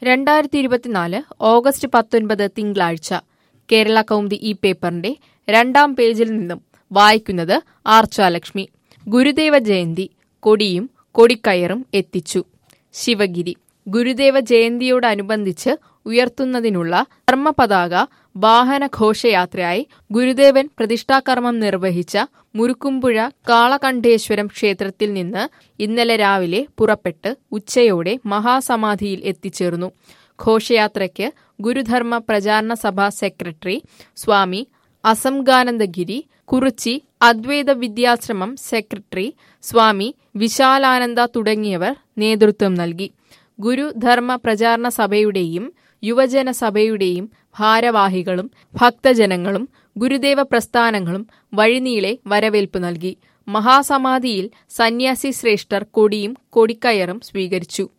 രണ്ടായിരത്തി ഇരുപത്തിനാല് ഓഗസ്റ്റ് പത്തൊൻപത് തിങ്കളാഴ്ച കേരള കൗമുദി ഈ പേപ്പറിന്റെ രണ്ടാം പേജിൽ നിന്നും വായിക്കുന്നത് ആർച്ചാലക്ഷ്മി ഗുരുദേവ ജയന്തി കൊടിയും കൊടിക്കയറും എത്തിച്ചു ശിവഗിരി ഗുരുദേവ ജയന്തിയോടനുബന്ധിച്ച് ഉയർത്തുന്നതിനുള്ള ധർമ്മപതാക വാഹന ഘോഷയാത്രയായി ഗുരുദേവൻ പ്രതിഷ്ഠാകർമ്മം നിർവഹിച്ച മുരുക്കുംപുഴ കാളകണ്ഠേശ്വരം ക്ഷേത്രത്തിൽ നിന്ന് ഇന്നലെ രാവിലെ പുറപ്പെട്ട് ഉച്ചയോടെ മഹാസമാധിയിൽ എത്തിച്ചേർന്നു ഘോഷയാത്രയ്ക്ക് ഗുരുധർമ്മ പ്രചാരണ സഭ സെക്രട്ടറി സ്വാമി അസംഗാനന്ദഗിരി കുറിച്ചി അദ്വൈത വിദ്യാശ്രമം സെക്രട്ടറി സ്വാമി വിശാലാനന്ദ തുടങ്ങിയവർ നേതൃത്വം നൽകി ഗുരുധർമ്മ പ്രചാരണ സഭയുടെയും യുവജന സഭയുടെയും ഭാരവാഹികളും ഭക്തജനങ്ങളും ഗുരുദേവ പ്രസ്ഥാനങ്ങളും വഴിനീളെ വരവേൽപ്പ് നൽകി മഹാസമാധിയിൽ സന്യാസി ശ്രേഷ്ഠർ കൊടിയും കൊടിക്കയറും സ്വീകരിച്ചു